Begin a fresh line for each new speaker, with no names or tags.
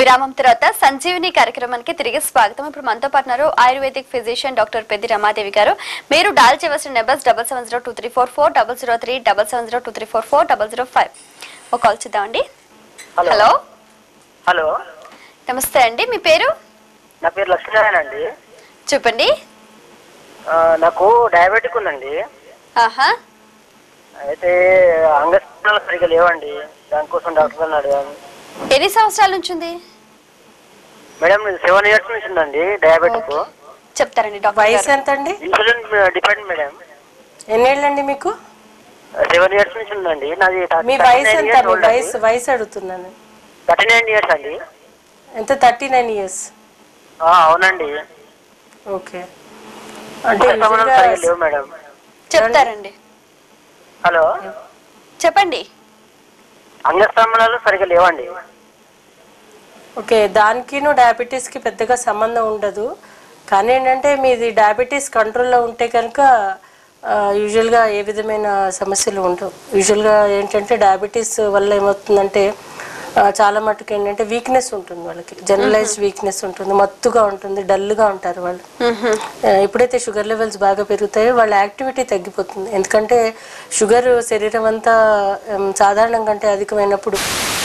విరామం తర్వాత సంజీవిని కార్యక్రమానికి తిరిగి స్వాగతం ఇప్పుడు మనతో పాటున్నారు ayurvedic physician doctor Peddi Ramadevi garu మీరు డయల్ చేయవలసిన numbers double seven zero two three four four double zero three double seven zero two three four four double zero five ఒక కాల్ చేద్దామండి
హలో.
హలో
హలో
నమస్తే అండి మీ పేరు
నా పేరు లక్ష్మీనారాయణ అండి
చెప్పండి
ఆ, నాకు డయాబెటిక్ ఉందండి
ఆహా
అయితే అంగస్నాలు సరిగ్గా లేవండి దానికోసం డాక్టర్ గారిని అడిగాను
ఎన్ని సంవత్సరాల నుంచి ఉంది
మేడం ఇది సెవెన్ ఇయర్స్ నుంచి ఉందండి డయాబెటిక్
చెప్తారండి డాక్టర్
వయసు
గారు.
ఎంత అండి
ఇన్సులిన్ డిపెండ్ మేడం
ఎన్నేళ్ళండి మీకు
సెవెన్ ఇయర్స్ నుంచి ఉందండి నాది
మీ వయసు ఎంత మీ వయసు వయసు అడుగుతున్నాను
థర్టీ నైన్ ఇయర్స్ అండి
ఎంత థర్టీ నైన్ ఇయర్స్
ఆ, అవునండి
ఓకే అంటే
అంగస్తంభనాలు
usually
సరిగ్గా లేవు మేడం
చెప్తారండి
హలో
చెప్పండి
అంగస్తంభనాలు సరిగ్గా లేవండి
ఓకే దానికిను డయాబెటీస్కి పెద్దగా సంబంధం ఉండదు కానీ ఏంటంటే మీది డయాబెటీస్ కంట్రోల్లో ఉంటే కనుక యూజువల్గా ఏ విధమైన సమస్యలు ఉండవు యూజువల్గా ఏంటంటే డయాబెటీస్ వల్ల ఏమవుతుందంటే ఆ, చాలా మటుకు ఏంటంటే వీక్నెస్ ఉంటుంది వాళ్ళకి జనరలైజ్డ్ వీక్నెస్ ఉంటుంది మత్తుగా ఉంటుంది డల్గా ఉంటారు వాళ్ళు ఆ, ఎప్పుడైతే షుగర్ లెవెల్స్ బాగా పెరుగుతాయో వాళ్ళ యాక్టివిటీ తగ్గిపోతుంది ఎందుకంటే షుగర్ శరీరం అంతా ఉమ్, సాధారణం కంటే అధికమైనప్పుడు